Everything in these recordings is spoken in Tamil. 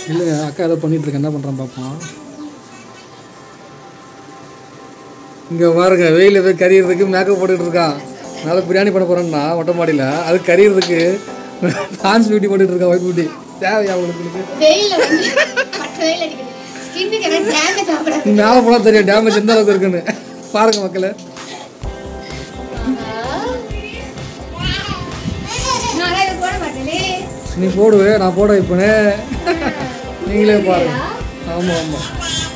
இல்லைங்க அக்கா ஏதோ பண்ணிட்டு இருக்கேன் என்ன பண்ணுறான் பார்ப்போம் இங்கே பாருங்க வெயில் போய் கரியறதுக்கு மேக்கப் போட்டுட்டு இருக்கான் நல்லா பிரியாணி பண்ண போகிறேன்னா மொட்டை மாடியில் அது கரியறதுக்கு டான்ஸ் பியூட்டி போட்டுட்டு இருக்கான் ஒயிட் பியூட்டி தேவையா உங்களுக்கு வெயில்ல வந்து பட்டு வெயில் அடிக்குது ஸ்கின்னுக்கு என்ன டேமேஜ் ஆகக்கூடாது மேலே போனால் தெரியும் டேமேஜ் எந்த அளவுக்கு இருக்குன்னு பாருங்க மக்களே நான் இதை போட மாட்டேனே நீ போடுவே நான் போட வைப்பேனே நீங்களே பாருங்க ஆமாம் ஆமாம்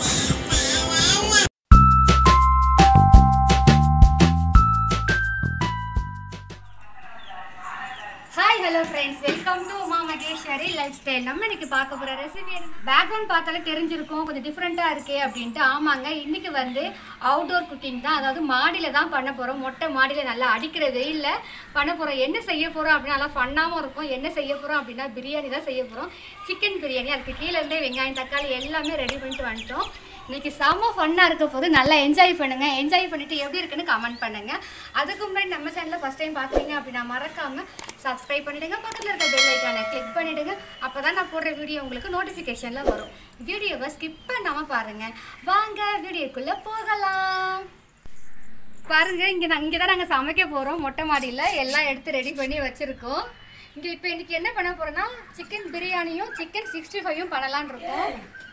hi hello friends welcome to Uma Maheswari life style நம்ம இன்னைக்கு பார்க்க போகிற ரெசிபி பேக்ரவுண்ட் பார்த்தாலே தெரிஞ்சிருக்கும் கொஞ்சம் டிஃப்ரெண்ட்டாக இருக்கே அப்படின்ட்டு ஆமாங்க இன்னைக்கு வந்து அவுட்டோர் குக்கிங் தான் அதாவது மாடியில் தான் பண்ண போகிறோம் மொட்டை மாடியில் நல்லா அடிக்கிற வெயிலில் பண்ண போகிறோம் என்ன செய்ய போகிறோம் அப்படின்னா நல்லா ஃபன்னாகவும் இருக்கும் என்ன செய்ய போகிறோம் அப்படின்னா பிரியாணி தான் செய்ய போகிறோம் சிக்கன் பிரியாணி அதுக்கு கீழே இருந்தே வெங்காயம் தக்காளி எல்லாமே ரெடி பண்ணிட்டு வந்துட்டோம் இன்னைக்கு செம்ம ஃபன்னாக இருக்க போது நல்லா என்ஜாய் பண்ணுங்க என்ஜாய் பண்ணிட்டு எப்படி இருக்குன்னு கமெண்ட் பண்ணுங்க அதுக்கு முன்னாடி நம்ம சேனலில் ஃபஸ்ட் டைம் பார்க்குறீங்க அப்படின்னா மறக்காம சப்ஸ்கிரைப் பண்ணிடுங்க பக்கத்தில் இருக்க பெல் ஐக்கானை கிளிக் பண்ணிடுங்க அப்போ தான் நான் போடுற வீடியோ உங்களுக்கு நோட்டிஃபிகேஷனில் வரும் வீடியோவை ஸ்கிப் பண்ணாமல் பாருங்க வாங்க வீடியோக்குள்ளே போகலாம் பாருங்க இங்கே நான் இங்கே தான் நாங்கள் சமைக்க போகிறோம் மொட்டை மாடியில் எல்லாம் எடுத்து ரெடி பண்ணி வச்சுருக்கோம் இங்கே இப்போ இன்னைக்கு என்ன பண்ண போகிறோன்னா சிக்கன் பிரியாணியும் சிக்கன் சிக்ஸ்டி ஃபைவும் பண்ணலான்னு இருக்கோம்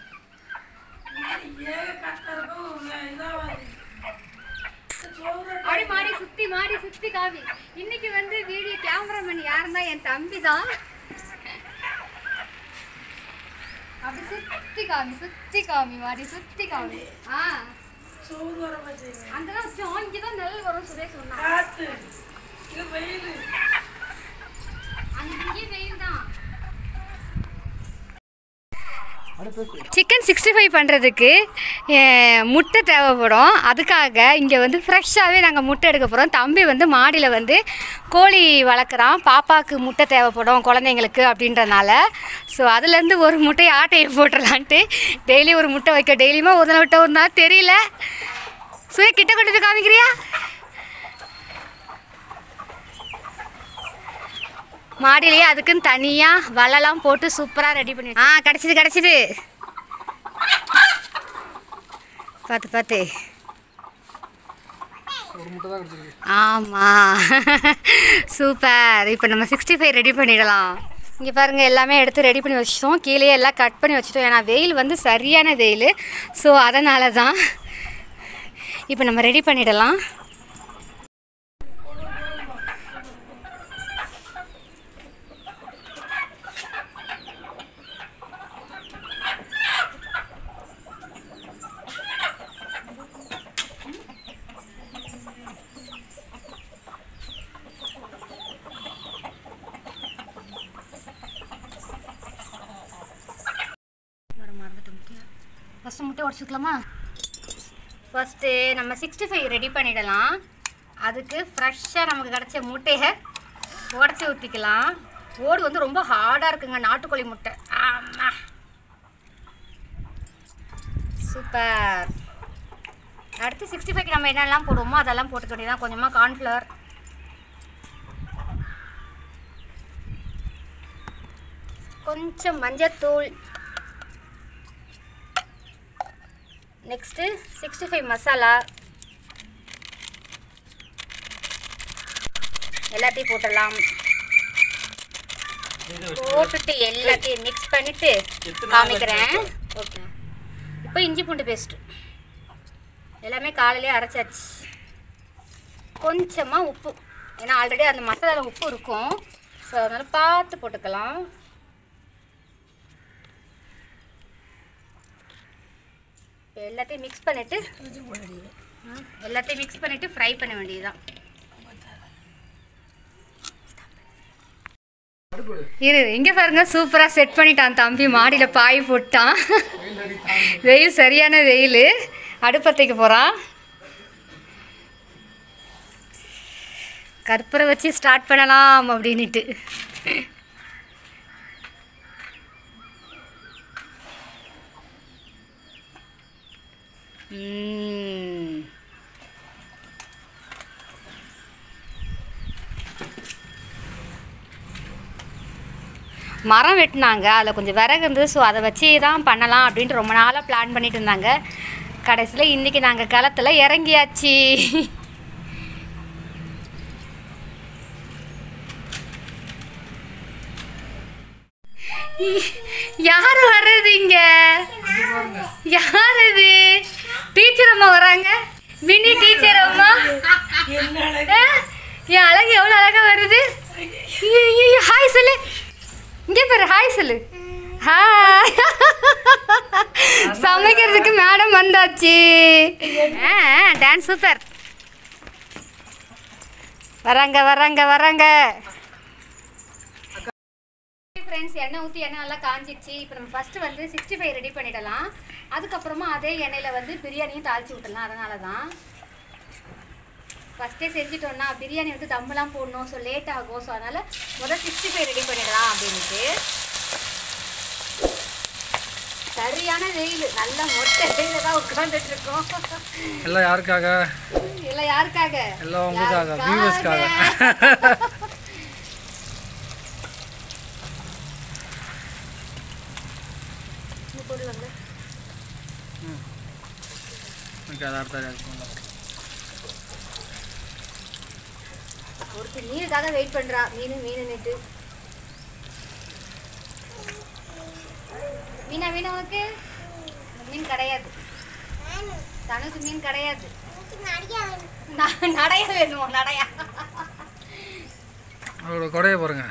அப்படி மாடி சுத்தி மாடி சுத்தி காவி இன்னைக்கு வந்து வீடியோ கேமராமேன் யாருன்னா என் தம்பி தான் அப்படி சுத்தி காமி சுத்தி காமி மாடி சுத்தி காமி ஆ அங்கதான் வச்சோம் இங்கதான் நெல் வரும் சுரேஷ் சொன்னா அங்கேயே வெயில் தான் சிக்கன் சிக்ஸ்டி ஃபைவ் பண்ணுறதுக்கு முட்டை தேவைப்படும் அதுக்காக இங்கே வந்து ஃப்ரெஷ்ஷாகவே நாங்கள் முட்டை எடுக்க போகிறோம் தம்பி வந்து மாடியில் வந்து கோழி வளர்க்குறான் பாப்பாவுக்கு முட்டை தேவைப்படும் குழந்தைங்களுக்கு அப்படின்றனால ஸோ அதுலேருந்து ஒரு முட்டையை ஆட்டையை போட்டுடலான்ட்டு டெய்லி ஒரு முட்டை வைக்க டெய்லியுமா ஒரு நாள் விட்ட ஒரு நாள் தெரியல சுய கிட்ட கொண்டு போய் காமிக்கிறியா மாடியிலேயே அதுக்குன்னு தனியாக வலைலாம் போட்டு சூப்பராக ரெடி பண்ணி ஆ கிடச்சிது கிடச்சிது பார்த்து பார்த்து ஒரு முட்டை தான் கிடச்சிருக்கு ஆமாம் சூப்பர் இப்போ நம்ம சிக்ஸ்டி ஃபைவ் ரெடி பண்ணிடலாம் இங்கே பாருங்கள் எல்லாமே எடுத்து ரெடி பண்ணி வச்சிட்டோம் கீழே எல்லாம் கட் பண்ணி வச்சிட்டோம் ஏன்னா வெயில் வந்து சரியான வெயில் ஸோ அதனால தான் இப்போ நம்ம ரெடி பண்ணிடலாம் ஃபஸ்ட்டு முட்டை உடச்சிக்கலாமா ஃபஸ்ட்டு நம்ம சிக்ஸ்டி ஃபைவ் ரெடி பண்ணிடலாம் அதுக்கு ஃப்ரெஷ்ஷாக நமக்கு கிடச்ச முட்டையை உடச்சி ஊற்றிக்கலாம் ஓடு வந்து ரொம்ப ஹார்டாக இருக்குங்க நாட்டுக்கோழி முட்டை ஆமா சூப்பர் அடுத்து சிக்ஸ்டி ஃபைவ்க்கு நம்ம என்னெல்லாம் போடுவோமோ அதெல்லாம் போட்டுக்க வேண்டியதான் கொஞ்சமாக கார்ன்ஃப்ளவர் கொஞ்சம் மஞ்சத்தூள் நெக்ஸ்ட்டு சிக்ஸ்டி ஃபைவ் மசாலா எல்லாத்தையும் போட்டுடலாம் போட்டுட்டு எல்லாத்தையும் மிக்ஸ் பண்ணிட்டு காமிக்கிறேன் ஓகே இப்போ இஞ்சி பூண்டு பேஸ்ட்டு எல்லாமே காலையிலே அரைச்சாச்சு கொஞ்சமாக உப்பு ஏன்னா ஆல்ரெடி அந்த மசாலாவில் உப்பு இருக்கும் ஸோ அதனால் பார்த்து போட்டுக்கலாம் இப்போ எல்லாத்தையும் மிக்ஸ் பண்ணிவிட்டு எல்லாத்தையும் மிக்ஸ் பண்ணிவிட்டு ஃப்ரை பண்ண வேண்டியதுதான் இரு இங்கே பாருங்க சூப்பராக செட் பண்ணிட்டான் தம்பி மாடியில் பாய் போட்டான் வெயில் சரியான வெயில் அடுப்பத்தைக்கு போகிறான் கற்பூரை வச்சு ஸ்டார்ட் பண்ணலாம் அப்படின்ட்டு ம். மரம் வெட்டினாங்க அதில் கொஞ்சம் விறகு இருந்தது ஸோ அதை வச்சு தான் பண்ணலாம் அப்படின்ட்டு ரொம்ப நாளாக பிளான் பண்ணிட்டு இருந்தாங்க கடைசியில் இன்றைக்கி நாங்கள் களத்தில் இறங்கியாச்சு யார் வர்றது இங்க யார் இது டீச்சர் அம்மா வராங்க மினி டீச்சர் அம்மா ஆ, என் அழகு எவ்வளோ அழகா வருது ஹாய் சொல்லு இங்கே பாரு ஹாய் சொல்லு ஹாய் சமைக்கிறதுக்கு மேடம் வந்தாச்சு ஆ டான்ஸ் சூப்பர் வராங்க வராங்க வராங்க ஃப்ரெண்ட்ஸ் எண்ணெய் ஊற்றி எண்ணெய் நல்லா காஞ்சிடுச்சு இப்போ நம்ம ஃபஸ்ட்டு வந்து சிக்ஸ்டி ஃபைவ் ரெடி பண்ணிடலாம் அதுக்கப்புறமா அதே எண்ணெயில் வந்து பிரியாணியும் தாளிச்சு விட்டுடலாம் அதனால தான் ஃபஸ்ட்டே செஞ்சுட்டோம்னா பிரியாணி வந்து தம்மெல்லாம் போடணும் ஸோ லேட் ஆகும் ஸோ அதனால் முதல் சிக்ஸ்டி ஃபைவ் ரெடி பண்ணிடலாம் அப்படின்ட்டு சரியான வெயில் நல்ல மொட்டை வெயில தான் உட்காந்துட்டு இருக்கோம் எல்லாம் யாருக்காக எல்லாம் யாருக்காக எல்லாம் உங்களுக்காக, யாருக்காக? viewers-க்காக. இந்த பொருள் வந்து எனக்கு அது அடுத்த இருக்கும்ல ஒருத்தி மீனுக்காக வெயிட் பண்றா மீன் மீன் நெட்டு மீனா மீன் உனக்கு மீன் கிடையாது தனுக்கு மீன் கிடையாது ந- நடைய வேணுமோ நடையா அவரோட கொடையை பாருங்க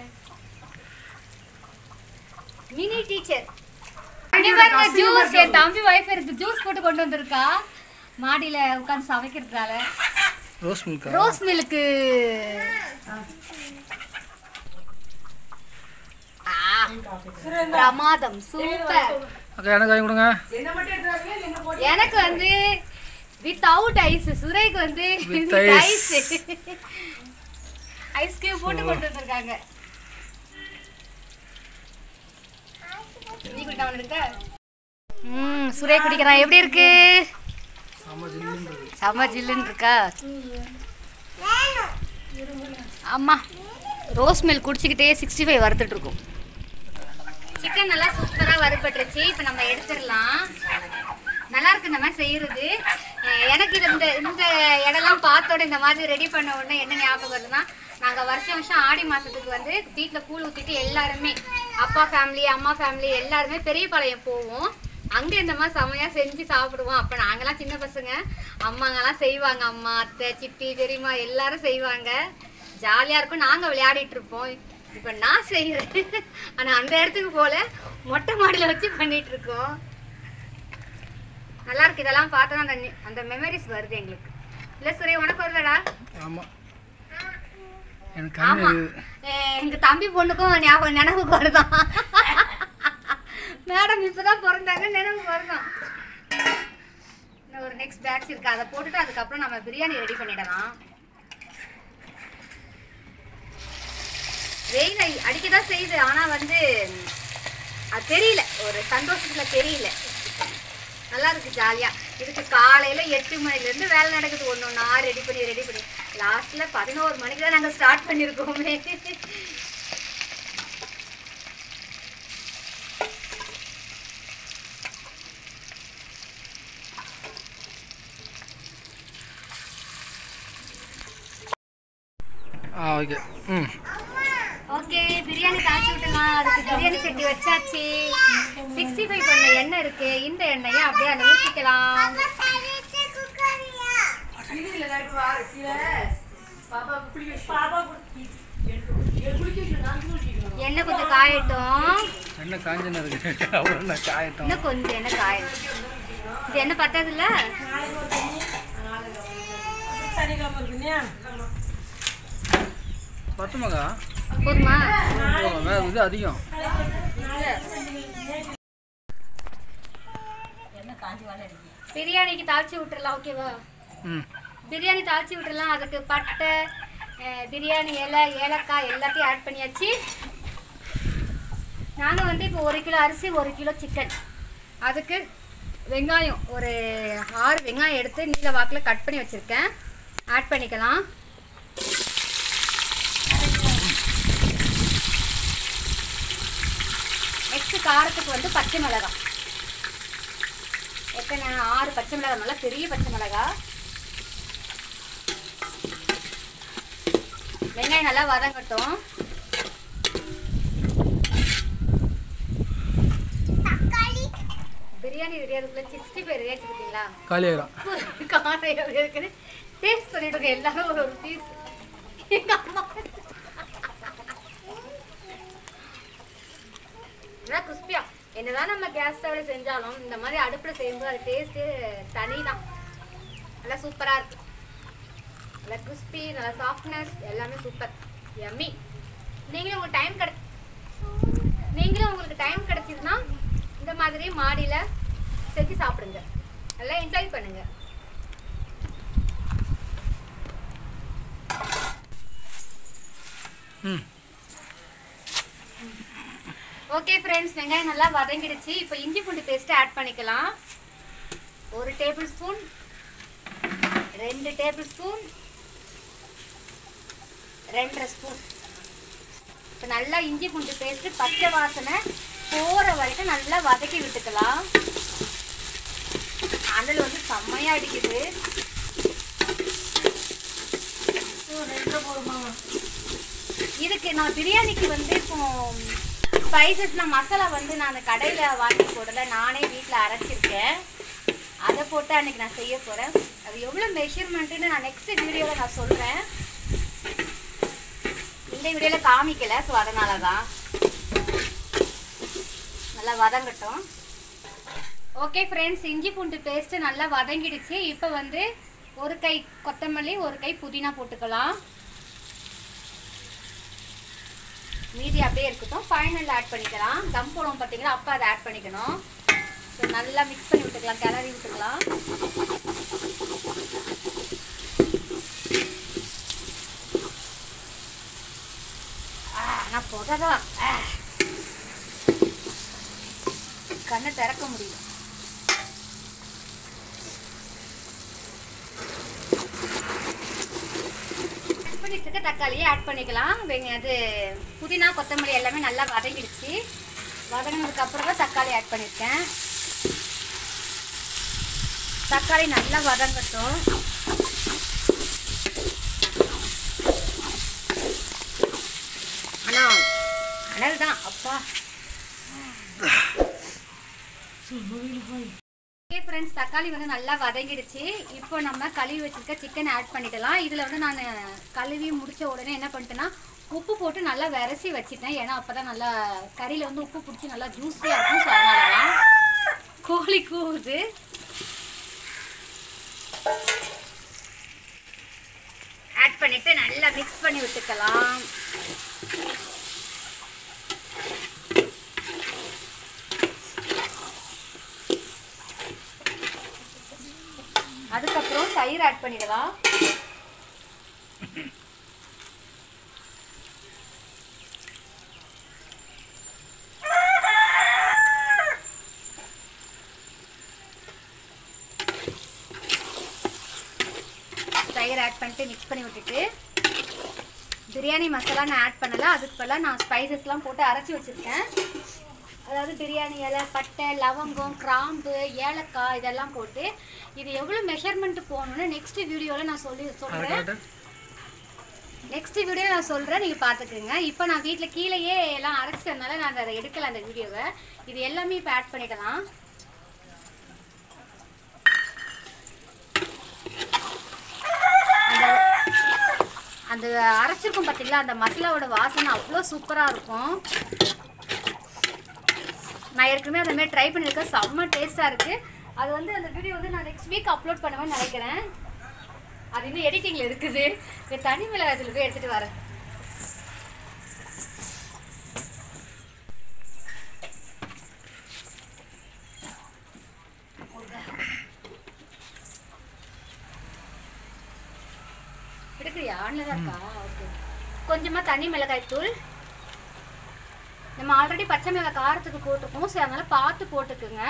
மினி டீச்சர் ஜூஸ் என் தம்பி வைஃப் இருக்கு ஜூஸ் போட்டு கொண்டு வந்திருக்கா மாடியில உட்காந்து சமைக்கிறதுனால ரோஸ் மில்கா ரோஸ் மில்க்கு பிரமாதம் சூப்பர் அக்கா எனக்கு வாங்கி கொடுங்க எனக்கு வந்து வித்தவுட் ஐஸ் சுரேக்கு வந்து With ice ice. Ice cube போட்டு கொண்டு வந்திருக்காங்க நீ குடிக்காம இருக்க ம் சுரே குடிக்கிறான் எப்படி இருக்கு செம்ம ஜில்லுன்னு இருக்கா அம்மா ரோஸ் மில்க் குடிச்சிக்கிட்டே சிக்ஸ்டி ஃபைவ் வறுத்துட்டு இருக்கோம் சிக்கன் நல்லா சூப்பராக வறுபட்டுருச்சு இப்போ நம்ம எடுத்துடலாம் நல்லா இருக்கு இந்த மாதிரி செய்யறது அஹ் எனக்கு இது இந்த இந்த இடம்லாம் பார்த்தோட இந்த மாதிரி ரெடி பண்ண உடனே என்ன ஞாபகம் வருதுன்னா நாங்கள் வருஷம் வருஷம் ஆடி மாதத்துக்கு வந்து வீட்டில் கூழ் ஊற்றிட்டு எல்லாருமே அப்பா ஃபேமிலி அம்மா ஃபேமிலி எல்லாருமே பெரியபாளையம் போவோம் அங்கே இந்த மாதிரி செமையாக செஞ்சு சாப்பிடுவோம் அப்போ நாங்களாம் சின்ன பசங்க அம்மாங்கெல்லாம் செய்வாங்க அம்மா அத்தை சித்தி பெரியம்மா எல்லாரும் செய்வாங்க ஜாலியாக இருக்கும் நாங்கள் விளையாடிட்டு இருப்போம் இப்போ நான் செய்கிறேன் ஆனால் அந்த இடத்துக்கு போல மொட்டை மாடியில் வச்சு பண்ணிட்டு இருக்கோம் நல்லா இருக்கு இதெல்லாம் பார்த்தா அந்த நி- அந்த மெமரிஸ் வருது எங்களுக்கு இல்லை சுரே உனக்கு வருதடா ஆமாம் எனக்கு கண்ணு ஆமா எரியுது. ஏ, எங்க தம்பி பொண்ணுக்கும் ஞாபகம் நினைவுக்கு வருதான் மேடம் இப்பதான் பிறந்தாங்க நினைவுக்கு வருதான் இன்னும் ஒரு நெக்ஸ்ட் பேட்ச் இருக்கு அதை போட்டுட்டு அதுக்கப்புறம் நம்ம பிரியாணி ரெடி பண்ணிடலாம் வெயில் அடி- அடிக்கதான் செய்யுது ஆனா வந்து அது தெரியல ஒரு சந்தோஷத்துல தெரியல நல்லா இருக்கு ஜாலியா இதுக்கு காலையில எட்டு மணில இருந்து வேலை நடக்குது ஒண்ணு ஒண்ணா ரெடி பண்ணி ரெடி பண்ணி லாஸ்ட்ல பதினோரு மணிக்கு தான் நாங்க ஸ்டார்ட் பண்ணிருக்கோமே ஆ ஓகே ம் ஓகே பிரியாணி காய்ச்சி விட்டுலாம் அதுக்கு பிரியாணி சட்டி வச்சாச்சு சிக்ஸ்டி ஃபைவ் பண்ண எண்ணெய் இருக்கு இந்த எண்ணெயை அப்படியே அதில் ஊற்றிக்கலாம் எண்ணெய் கொஞ்சம் காயட்டும் என்ன காஞ்சன இருக்கு அவ்வளோ என்ன காயட்டும் இன்னும் கொஞ்சம் எண்ணெய் காயட்டும் இது எண்ணெய் பத்தாதுல்ல பத்துமாக்கா போதுமா போதும், வேற இது அதிகம் பிரியாணிக்கு தாளிச்சு விட்டுறலாம் ஓகேவா ம் பிரியாணி தாளிச்சு விட்டுறலாம் அதுக்கு பட்டை அஹ், பிரியாணி இலை ஏலக்காய் எல்லாத்தையும் ஆட் பண்ணியாச்சு நாங்கள் வந்து இப்போ ஒரு கிலோ அரிசி ஒரு கிலோ சிக்கன் அதுக்கு வெங்காயம் ஒரு ஆறு வெங்காயம் எடுத்து நீல வாக்கில் கட் பண்ணி வச்சுருக்கேன் ஆட் பண்ணிக்கலாம் நெக்ஸ்ட் காரத்துக்கு வந்து பச்சை மிளகாய் எத்தனை ஆறு பச்சை மிளகாய் நல்லா பெரிய பச்சை மிளகாய் வெங்காயம் நல்லா வதங்கட்டும் பிரியாணி ரெடியாதுக்குள்ள சிக்ஸ்டி ஃபைவ் ரெடி வச்சுக்கிட்டீங்களா காலியாயிரும் காரம் எப்படி இருக்குன்னு டேஸ்ட் பண்ணிட்டு இருக்கேன் எல்லாரும் ஒரு ஒரு பீஸ் எங்க அம்மா நல்லா கிறிஸ்பியா என்னதான் நம்ம கேஸ் ஸ்டவ்ல செஞ்சாலும் இந்த மாதிரி அடுப்புல செய்யும்போது அது டேஸ்ட்டு தனி தான் நல்லா சூப்பரா இருக்கு நல்லா கிறிஸ்பி நல்லா சாஃப்ட்னஸ் எல்லாமே சூப்பர் யம்மி நீங்களும் உங்களுக்கு டைம் கிடை நீங்களும் உங்களுக்கு டைம் கிடைச்சதுன்னா இந்த மாதிரி மாடியில செஞ்சு சாப்பிடுங்க நல்லா என்ஜாய் பண்ணுங்க ம் ஓகே ஃப்ரெண்ட்ஸ் வெங்காயம் நல்லா வதங்கிடுச்சு இப்போ இஞ்சி பூண்டு பேஸ்ட் ஆட் பண்ணிக்கலாம் ஒரு டேபிள் ஸ்பூன் ரெண்டு டேபிள் ஸ்பூன் ரெண்டரை ஸ்பூன் இப்போ நல்லா இஞ்சி பூண்டு பேஸ்ட் பச்சை வாசனை போகிற வரைக்கும் நல்லா வதக்கி விட்டுக்கலாம் அனல் வந்து செம்மையா அடிக்குது இதுக்கு நான் பிரியாணிக்கு வந்து இப்போ ஸ்பைசஸ்லாம் மசாலா வந்து நான் அந்த கடையில் வாங்கி போடல நானே வீட்டில் அரைச்சிருக்கேன் அதை போட்டு அன்னைக்கு நான் செய்ய போகிறேன் அது எவ்வளோ மெஷர்மெண்ட்டுன்னு நான் நெக்ஸ்ட் வீடியோவில் நான் சொல்கிறேன் இந்த வீடியோவில் காமிக்கல ஸோ அதனால தான் நல்லா வதங்கட்டும் ஓகே ஃப்ரெண்ட்ஸ் இஞ்சி பூண்டு பேஸ்ட்டு நல்லா வதங்கிடுச்சு இப்போ வந்து ஒரு கை கொத்தமல்லி ஒரு கை புதினா போட்டுக்கலாம் மீதி அப்படியே இருக்கட்டும் ஃபைனல் ஆட் பண்ணிக்கலாம் தம் போடுவோம் பார்த்தீங்களா அப்போ அதை ஆட் பண்ணிக்கணும் ஸோ நல்லா மிக்ஸ் பண்ணி விட்டுக்கலாம் கிளறி விட்டுக்கலாம் ஆனால் புகை தான் ஆ. கண்ணை திறக்க முடியல கட் பண்ணி வச்சிருக்க தக்காளியை ஆட் பண்ணிக்கலாம் வெங்க அது புதினா கொத்தமல்லி எல்லாமே நல்லா வதங்கிடுச்சு வதங்கினதுக்கு அப்புறம் தான் தக்காளி ஆட் பண்ணியிருக்கேன் தக்காளி நல்லா வதங்கட்டும் ஆனா அனல் தான் அப்பா ஓகே ஃப்ரெண்ட்ஸ் தக்காளி வந்து நல்லா வதங்கிடுச்சு இப்போ நம்ம கழுவி வச்சிருக்க சிக்கன் ஆட் பண்ணிடலாம் இதில் வந்து நான் கழுவி முடிச்ச உடனே என்ன பண்ணிட்டேன்னா உப்பு போட்டு நல்லா விரசி வச்சிட்டேன் ஏன்னா அப்போ தான் நல்லா கறியில் வந்து உப்பு பிடிச்சி நல்லா ஜூஸியாக இருக்கும் ஸோ அதனால தான் கோழி கூவுது ஆட் பண்ணிட்டு நல்லா மிக்ஸ் பண்ணி விட்டுக்கலாம் அதுக்கப்புறம் தயிர் ஆட் பண்ணிடலாம் தயிர் ஆட் பண்ணிட்டு மிக்ஸ் பண்ணி விட்டுட்டு பிரியாணி மசாலா நான் ஆட் பண்ணல அதுக்கு பதிலாக நான் ஸ்பைசஸ்லாம் போட்டு அரைச்சி வச்சுருக்கேன் அதாவது பிரியாணி இலை பட்டை லவங்கம் கிராம்பு ஏலக்காய் இதெல்லாம் போட்டு இது எவ்வளோ மெஷர்மெண்ட் போகணுன்னு நெக்ஸ்ட் வீடியோவில் நான் சொல்லி சொல்கிறேன் நெக்ஸ்ட் வீடியோ நான் சொல்கிறேன் நீங்கள் பார்த்துக்குங்க இப்போ நான் வீட்டில் கீழேயே எல்லாம் அரைச்சதுனால நான் அதை எடுக்கல அந்த வீடியோவை இது எல்லாமே இப்போ ஆட் பண்ணிடலாம் அந்த அந்த அரைச்சிருக்கும் பார்த்தீங்களா அந்த மசாலாவோட வாசனை அவ்வளோ சூப்பராக இருக்கும் நான் ஏற்கனவே அந்த மாதிரி ட்ரை பண்ணியிருக்கேன் செம்ம டேஸ்ட்டாக இருக்குது அது வந்து அந்த வீடியோ வந்து நான் நெக்ஸ்ட் வீக் அப்லோட் பண்ணுவேன்னு நினைக்கிறேன் அது இன்னும் எடிட்டிங்கில் இருக்குது இந்த தனி மிளகாய்த்தூள் போய் எடுத்துகிட்டு வரேன் எடுக்கிறியா ஆன்ல தான் இருக்கா ஓகே கொஞ்சமாக தனி மிளகாய் தூள் நம்ம ஆல்ரெடி பச்சை மிளகாய் காரத்துக்கு போட்டிருக்கோம் சரி அதனால பார்த்து போட்டுக்குங்க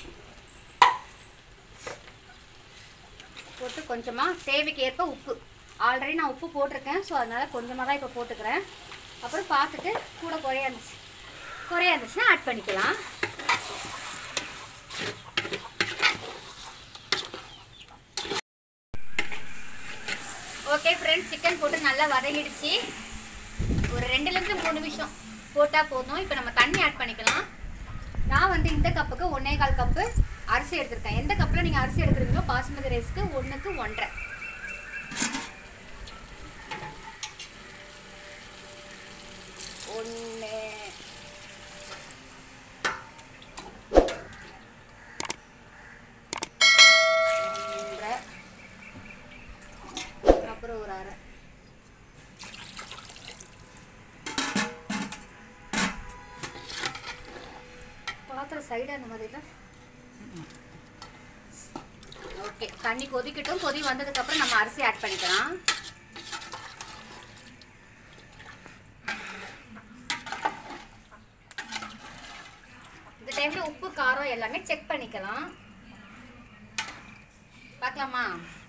போட்டு கொஞ்சமாக தேவைக்கு ஏற்ப உப்பு ஆல்ரெடி நான் உப்பு போட்டிருக்கேன் ஸோ அதனால் கொஞ்சமாக தான் இப்போ போட்டுக்கிறேன் அப்புறம் பார்த்துட்டு கூட குறையா இருந்துச்சு குறையா இருந்துச்சுன்னா ஆட் பண்ணிக்கலாம் ஓகே ஃப்ரெண்ட்ஸ் சிக்கன் போட்டு நல்லா வதங்கிடுச்சு ஒரு ரெண்டுலேருந்து மூணு நிமிஷம் போட்டால் போதும் இப்போ நம்ம தண்ணி ஆட் பண்ணிக்கலாம் நான் வந்து இந்த கப்புக்கு ஒன்றே கால் கப்பு அரிசி எடுத்திருக்கேன் எந்த கப்பில் நீங்கள் அரிசி எடுக்கிறீங்களோ பாசுமதி ரைஸ்க்கு ஒன்றுக்கு ஒன்றரை ஒன்று ஒன்றரை அப்புறம் ஒரு அரை பாத்திரம் சைடு அந்த மாதிரி தான் ஓகே தண்ணி கொதிக்கட்டும் கொதி வந்ததுக்கு அப்புறம் நம்ம அரிசி ஆட் பண்ணிக்கலாம் இந்த டைம்ல உப்பு காரம் எல்லாமே செக் பண்ணிக்கலாம் பார்க்கலாமா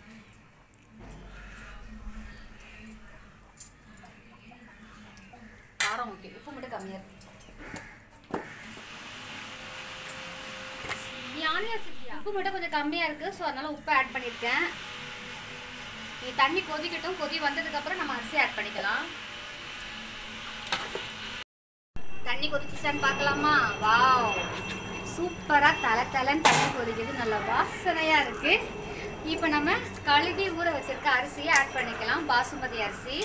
காரம் ஓகே உப்பு மட்டும் கம்மியா இருக்கு உப்பு மட்டும் கொஞ்சம் கம்மியா இருக்கு ஸோ அதனால உப்பு ஆட் பண்ணியிருக்கேன் நீ தண்ணி கொதிக்கட்டும் கொதி வந்ததுக்கு அப்புறம் நம்ம அரிசி ஆட் பண்ணிக்கலாம் தண்ணி கொதிச்சுச்சான்னு பார்க்கலாமா வாவ் சூப்பரா தலை தலைன்னு தண்ணி கொதிக்குது நல்ல வாசனையா இருக்கு இப்போ நம்ம கழுவி ஊற வச்சிருக்க அரிசியை ஆட் பண்ணிக்கலாம் பாசுமதி அரிசி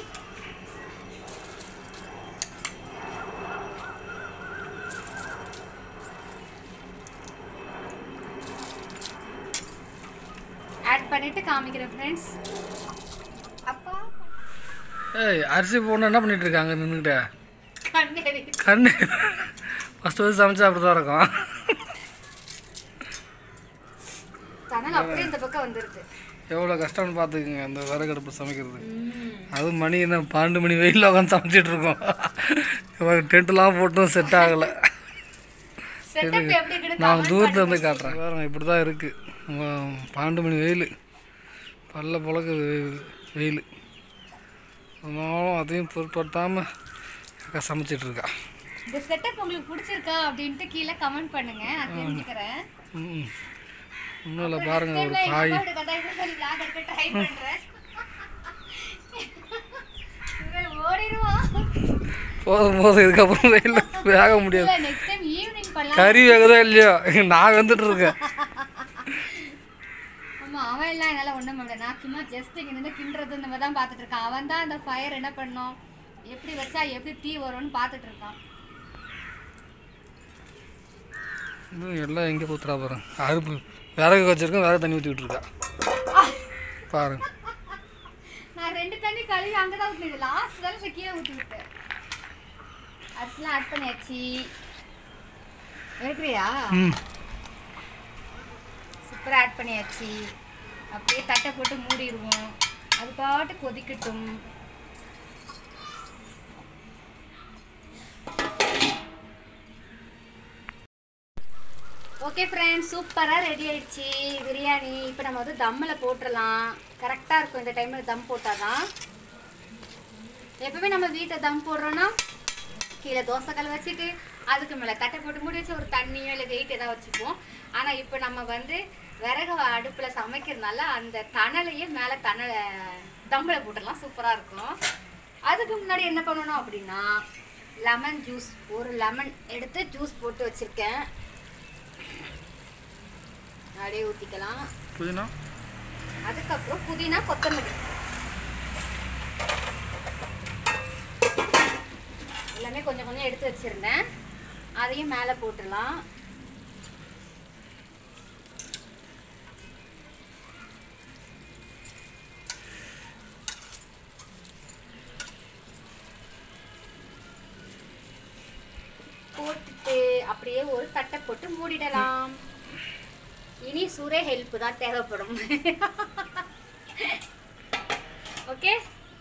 ஆட் பண்ணிட்டு காமிக்கிறேன் ஃப்ரெண்ட்ஸ் அப்பா ஏய் அரிசி போடணும் என்ன பண்ணிட்டு இருக்காங்க நின்றுக்கிட்ட கண்ணேறி கண்ணு ஃபஸ்ட்டு வந்து சமைச்சா அப்படி தான் இருக்கும் தனல் அப்படியே இந்த பக்கம் வந்துருது எவ்வளோ கஷ்டம்னு பார்த்துக்குங்க அந்த விறகடுப்பு சமைக்கிறது அதுவும் மணி என்ன பன்னெண்டு மணி வெயிலில் உட்காந்து சமைச்சிட்டு இருக்கோம் டென்ட்லாம் போட்டும் செட் ஆகலை செட்டப் எப்படி இருக்குன்னு நான் தூரத்துல இருந்து காட்டுறேன் பாருங்க இப்படி தான் இருக்குது பன்னெண்டு மணி வெயில் பல்ல புழக்குது வெயில் அதனாலும் அதையும் பொருட்படுத்தாமல் அக்கா சமைச்சிட்டு இருக்கா இந்த செட்டப் உங்களுக்கு பிடிச்சிருக்கா அப்படின்ட்டு கீழே கமெண்ட் பண்ணுங்க நான் தெரிஞ்சுக்கிறேன் ம் ஒன்றும் இல்லை பாருங்க ஒரு காய் ட்ரை பண்றேன் இவன் ஓடிடுவான் போதும் போதும் இதுக்கப்புறம் வெயில் வேக முடியாது இல்ல நெக்ஸ்ட் டைம் ஈவினிங் பண்ணலாம் கறி வேகதோ இல்லையோ நான் வந்துட்டு இருக்கேன் ஆமா அவன் எல்லாம் என்னால ஒண்ணும் பண்ண நான் சும்மா ஜஸ்ட் இங்க இருந்து கிண்டுறது இந்த மாதிரி தான் பார்த்துட்டு இருக்கான் அவன் தான் அந்த ஃபயர் என்ன பண்ணோம் எப்படி வச்சா எப்படி தீ வரும்னு பார்த்துட்டு இருக்கான் இன்னும் எல்லாம் எங்கே ஊத்துறா பாருங்க அறுப்பு விறகு வச்சிருக்கேன் விறகு தண்ணி ஊற்றிக்கிட்டு இருக்கா பாருங்க நான் ரெண்டு தண்ணி கழுவி அங்கதான் ஊற்றினது லாஸ்ட் தான் போய் கீழே ஊற்றி விட்டேன் அரிசிலாம் ஆட் பண்ணியாச்சு இருக்கிறியா ம் சூப்பராக ஆட் பண்ணியாச்சு அப்படியே தட்டை போட்டு மூடிடுவோம் அது பாட்டு கொதிக்கட்டும் ஓகே ஃப்ரெண்ட்ஸ் சூப்பராக ரெடி ஆயிடுச்சு பிரியாணி இப்போ நம்ம வந்து தம்மில் போட்டுடலாம் கரெக்டாக இருக்கும் இந்த டைமில் தம் போட்டால் தான் எப்பவுமே நம்ம வீட்டை தம் போடுறோன்னா கீழே தோசைக்கல் வச்சுட்டு அதுக்கு மேலே தட்டை போட்டு மூடி வச்சு ஒரு தண்ணியோ இல்லை வெயிட் ஏதாவது வச்சுப்போம் ஆனால் இப்போ நம்ம வந்து விறகு அடுப்பில் சமைக்கிறதுனால அந்த தணலையே மேலே தணலை தம்பில் போட்டுடலாம் சூப்பராக இருக்கும் அதுக்கு முன்னாடி என்ன பண்ணணும் அப்படின்னா லெமன் ஜூஸ் ஒரு லெமன் எடுத்து ஜூஸ் போட்டு வச்சுருக்கேன் அப்படியே ஊற்றிக்கலாம் புதினா அதுக்கப்புறம் புதினா கொத்தமல்லி எல்லாமே கொஞ்சம் கொஞ்சம் எடுத்து வச்சிருந்தேன் அதையும் மேலே போட்டுடலாம் போட்டுட்டு அப்படியே ஒரு தட்டை போட்டு மூடிடலாம் இனி சுரே ஹெல்ப் தான் தேவைப்படும் ஓகே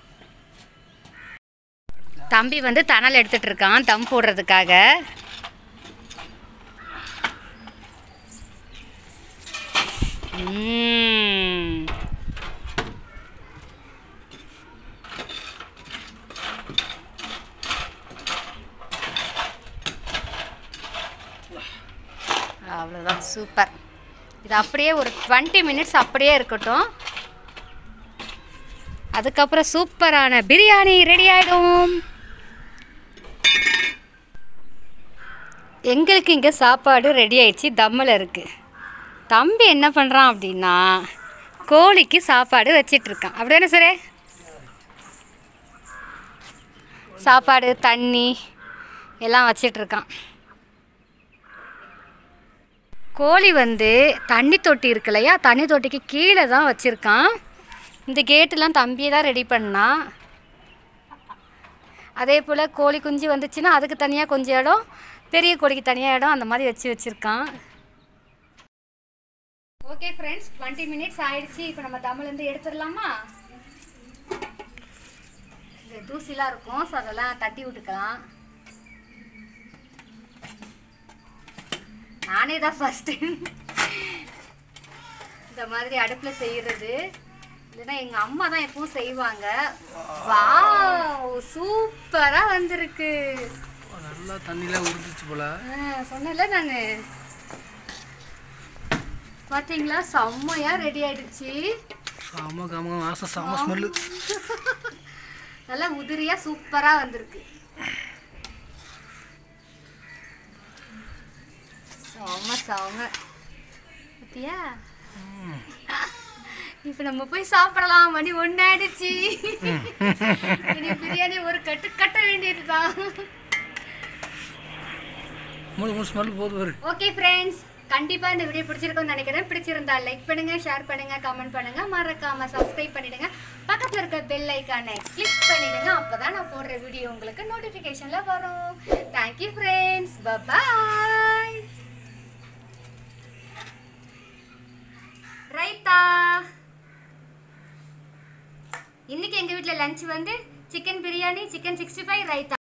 தம்பி வந்து தணல் எடுத்துட்டு இருக்கான் தம் போடுறதுக்காக ம்ம். அவ்வளோதான் சூப்பர் இது அப்படியே ஒரு டுவெண்ட்டி மினிட்ஸ் அப்படியே இருக்கட்டும் அதுக்கப்புறம் சூப்பரான பிரியாணி ரெடி ஆகிடும் எங்களுக்கு இங்கே சாப்பாடு ரெடி ஆயிடுச்சு தம்மில் இருக்குது தம்பி என்ன பண்ணுறான் அப்படின்னா கோழிக்கு சாப்பாடு வச்சிட்ருக்கான் அப்படிதானே சரே சாப்பாடு தண்ணி எல்லாம் வச்சிட்ருக்கான் கோழி வந்து தண்ணி தொட்டி இருக்கு இல்லையா தண்ணி தொட்டிக்கு கீழே தான் வச்சுருக்கான் இந்த கேட்டெலாம் தம்பியே தான் ரெடி பண்ணான் அதே போல் கோழி குஞ்சு வந்துச்சுன்னா அதுக்கு தனியாக கொஞ்சம் இடம் பெரிய கோழிக்கு தனியாக இடம் அந்த மாதிரி வச்சு வச்சுருக்கான் ஓகே ஃப்ரெண்ட்ஸ் டுவெண்ட்டி மினிட்ஸ் ஆயிடுச்சு இப்போ நம்ம தமிழ்லேருந்து எடுத்துடலாமா இந்த தூசிலாம் இருக்கும் ஸோ அதெல்லாம் தட்டி விட்டுக்கலாம் நானே தான் ஃபஸ்ட் டைம் இந்த மாதிரி அடுப்பில் செய்கிறது இல்லைன்னா எங்கள் அம்மா தான் எப்பவும் செய்வாங்க வா சூப்பராக வந்திருக்கு நல்லா தண்ணிலாம் உறிஞ்சிச்சு போல ஆ, சொன்னேன்ல நான் பார்த்தீங்களா செம்மையாக ரெடி ஆயிடுச்சு செம காம வாசம் செம ஸ்மெல்லு நல்லா உதிரியாக சூப்பராக வந்திருக்கு செம செம பார்த்தியா இப்போ நம்ம போய் சாப்பிடலாம் மணி ஒன்னாயிடுச்சு இனி பிரியாணி ஒரு கட்டு கட்ட வேண்டியதுதான் மூணு மூணு ஸ்மெல் போது வரு ஓகே ஃப்ரெண்ட்ஸ் கண்டிப்பா இந்த வீடியோ பிடிச்சிருக்கும்னு நினைக்கிறேன் பிடிச்சிருந்தா லைக் பண்ணுங்க ஷேர் பண்ணுங்க கமெண்ட் பண்ணுங்க மறக்காம சப்ஸ்கிரைப் பண்ணிடுங்க பக்கத்துல இருக்க பெல் ஐக்கானை கிளிக் பண்ணிடுங்க அப்பதான் நான் போடுற வீடியோ உங்களுக்கு நோட்டிபிகேஷன்ல வரும் தேங்க்யூ ஃப்ரெண்ட்ஸ் பபாய் ரைத்தா இன்னைக்கு எங்க வீட்ல லஞ்ச் வந்து chicken biryani chicken sixty five raita